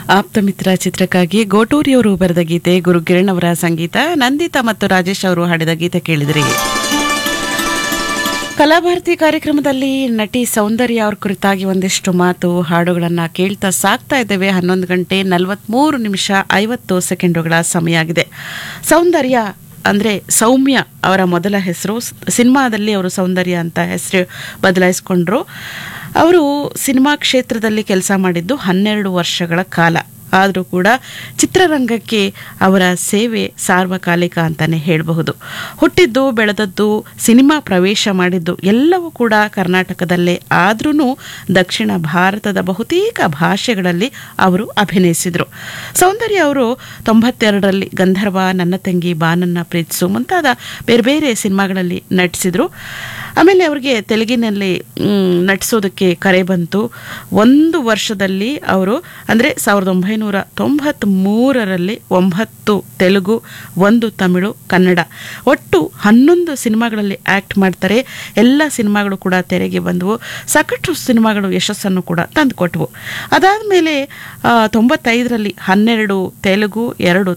ಆಪ್ತಮಿತ್ರ ಚಿತ್ರಕ್ಕಾಗಿ ಗೋಟೂರಿಯವರು ಬರೆದ ಗೀತೆ ಗುರುಕಿರಣ್ ಅವರ ಸಂಗೀತ ನಂದಿತಾ ಮತ್ತು ರಾಜೇಶ್ ಅವರು ಹಾಡಿದ ಗೀತೆ ಕೇಳಿದ್ರಿ ಕಲಾಭಾರತಿ ಕಾರ್ಯಕ್ರಮದಲ್ಲಿ ನಟಿ ಸೌಂದರ್ಯ ಅವ್ರ ಕುರಿತಾಗಿ ಒಂದಿಷ್ಟು ಮಾತು ಹಾಡುಗಳನ್ನ ಕೇಳ್ತಾ ಸಾಕ್ತಾ ಇದ್ದೇವೆ ಹನ್ನೊಂದು ಗಂಟೆ ನಲವತ್ಮೂರು ನಿಮಿಷ ಐವತ್ತು ಸೆಕೆಂಡುಗಳ ಸಮಯ ಆಗಿದೆ ಸೌಂದರ್ಯ ಅಂದ್ರೆ ಸೌಮ್ಯ ಅವರ ಮೊದಲ ಹೆಸರು ಸಿನಿಮಾದಲ್ಲಿ ಅವರು ಸೌಂದರ್ಯ ಅಂತ ಹೆಸರು ಬದಲಾಯಿಸ್ಕೊಂಡ್ರು ಅವರು ಸಿನಿಮಾ ಕ್ಷೇತ್ರದಲ್ಲಿ ಕೆಲಸ ಮಾಡಿದ್ದು ಹನ್ನೆರಡು ವರ್ಷಗಳ ಕಾಲ ಆದರೂ ಕೂಡ ಚಿತ್ರರಂಗಕ್ಕೆ ಅವರ ಸೇವೆ ಸಾರ್ವಕಾಲಿಕ ಅಂತಾನೆ ಹೇಳಬಹುದು ಹುಟ್ಟಿದ್ದು ಬೆಳೆದದ್ದು ಸಿನಿಮಾ ಪ್ರವೇಶ ಮಾಡಿದ್ದು ಎಲ್ಲವೂ ಕೂಡ ಕರ್ನಾಟಕದಲ್ಲೇ ಆದ್ರೂ ದಕ್ಷಿಣ ಭಾರತದ ಬಹುತೇಕ ಭಾಷೆಗಳಲ್ಲಿ ಅವರು ಅಭಿನಯಿಸಿದರು ಸೌಂದರ್ಯ ಅವರು ತೊಂಬತ್ತೆರಡರಲ್ಲಿ ಗಂಧರ್ವ ನನ್ನ ತಂಗಿ ಬಾನನ್ನ ಪ್ರೀತಿಸು ಮುಂತಾದ ಬೇರೆ ಬೇರೆ ಸಿನಿಮಾಗಳಲ್ಲಿ ನಟಿಸಿದರು ಆಮೇಲೆ ಅವರಿಗೆ ತೆಲುಗಿನಲ್ಲಿ ಮ್, ನಟಿಸೋದಕ್ಕೆ ಕರೆ ಬಂತು ಒಂದು ವರ್ಷದಲ್ಲಿ ಅವರು ಅಂದರೆ ಸಾವಿರದ ಒಂಬೈನೂರ ತೊಂಬತ್ತ್ಮೂರರಲ್ಲಿ ಒಂಬತ್ತು ತೆಲುಗು ಒಂದು ತಮಿಳು ಕನ್ನಡ ಒಟ್ಟು ಹನ್ನೊಂದು ಸಿನಿಮಾಗಳಲ್ಲಿ ಆ್ಯಕ್ಟ್ ಮಾಡ್ತಾರೆ ಎಲ್ಲ ಸಿನಿಮಾಗಳು ಕೂಡ ತೆರೆಗೆ ಬಂದವು ಸಾಕಷ್ಟು ಸಿನಿಮಾಗಳು ಯಶಸ್ಸನ್ನು ಕೂಡ ತಂದುಕೊಟ್ವು ಅದಾದಮೇಲೆ ತೊಂಬತ್ತೈದರಲ್ಲಿ ಹನ್ನೆರಡು ತೆಲುಗು ಎರಡು